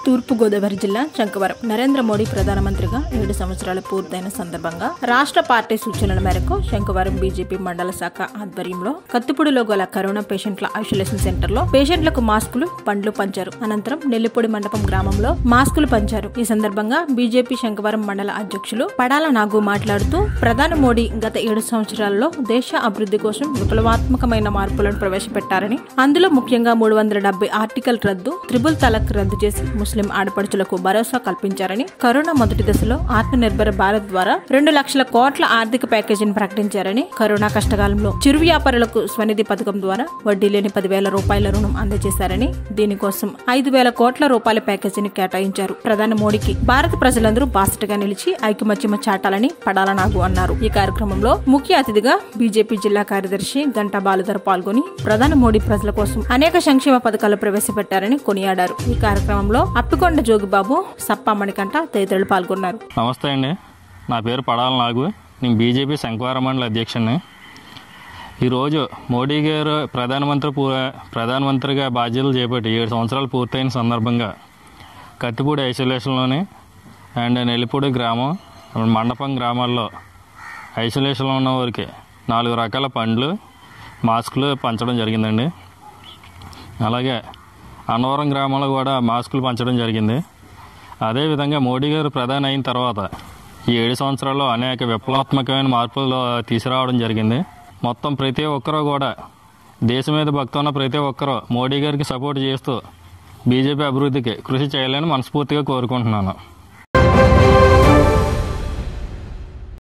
తూర్పు గోదావరి జిల్లా చంకవరం నరేంద్ర మోడీ ప్రధానమంత్రిగా ఏడు సంవత్సరాలు పూర్తయిన సందర్భంగా రాష్ట్ర పార్టీ సూచనల మేరకు శంకవరం బీజేపీ మండల శాఖ ఆధ్వర్యంలో కత్తిపూడిలో గల కరోనా పేషెంట్ల ఐసోలేషన్ సెంటర్ లో పేషెంట్లకు మాస్కులు పండ్లు పంచారు అనంతరం నెల్లిపూడి మండపం గ్రామంలో మాస్కులు పంచారు ఈ సందర్భంగా బీజేపీ శంకవరం మండల అధ్యక్షులు పడాల నాగు మాట్లాడుతూ ప్రధాని మోడీ గత ఏడు సంవత్సరాల్లో దేశ అభివృద్ధి కోసం విప్లవాత్మకమైన మార్పులను ప్రవేశపెట్టారని అందులో ముఖ్యంగా మూడు వందల డెబ్బై ఆర్టికల్ రద్దు త్రిబుల్ తలక్ రద్దు చేసి ముస్లిం ఆడపడుచులకు భరోసా కల్పించారని కరోనా మొదటి దశలో ఆత్మనిర్భర భారత్ ద్వారా రెండు లక్షల కోట్ల ఆర్థిక ప్యాకేజీని ప్రకటించారని కరోనా కష్టకాలంలో చిరు వ్యాపారులకు స్వనిధి పథకం ద్వారా వడ్డీ లేని పదివేల రూపాయల రుణం అందజేశారని దీనికోసం ఐదు వేల కోట్ల రూపాయల ప్యాకేజీని కేటాయించారు ప్రధాని మోడీకి భారత ప్రజలందరూ బాసటగా నిలిచి ఐకమత్యమ చాటాలని పడాల నాగు అన్నారు ఈ కార్యక్రమంలో ముఖ్య అతిథిగా బీజేపీ జిల్లా కార్యదర్శి గంటా బాలుధర్ పాల్గొని ప్రధాని మోడీ ప్రజల కోసం అనేక సంక్షేమ పథకాలు ప్రవేశపెట్టారని కొనియాడారు ఈ కార్యక్రమంలో అప్పికొండ జోగిబాబు సప్పా మణికంఠ తదితరులు పాల్గొన్నారు నమస్తే అండి నా పేరు పడాల నాగు నేను బీజేపీ శంకవార మండల అధ్యక్షుడిని ఈరోజు మోడీ గారు ప్రధానమంత్రి పూ ప్రధానమంత్రిగా బాధ్యతలు చేపట్టి ఏడు సంవత్సరాలు పూర్తయిన సందర్భంగా కత్తిపూడి ఐసోలేషన్లోని అండ్ నెల్లిపూడి గ్రామం మండపం గ్రామాల్లో ఐసోలేషన్లో ఉన్న వారికి నాలుగు రకాల పండ్లు మాస్కులు పంచడం జరిగిందండి అలాగే అన్నవరం గ్రామంలో కూడా మాస్కులు పంచడం జరిగింది అదేవిధంగా మోడీ గారు ప్రధాని అయిన తర్వాత ఈ ఏడు సంవత్సరాల్లో అనేక విప్లవాత్మకమైన మార్పులు తీసుకురావడం జరిగింది మొత్తం ప్రతి ఒక్కరూ కూడా దేశం మీద భక్తి ఉన్న ప్రతి ఒక్కరూ మోడీ గారికి సపోర్ట్ చేస్తూ బీజేపీ అభివృద్ధికి కృషి చేయాలని మనస్ఫూర్తిగా కోరుకుంటున్నాను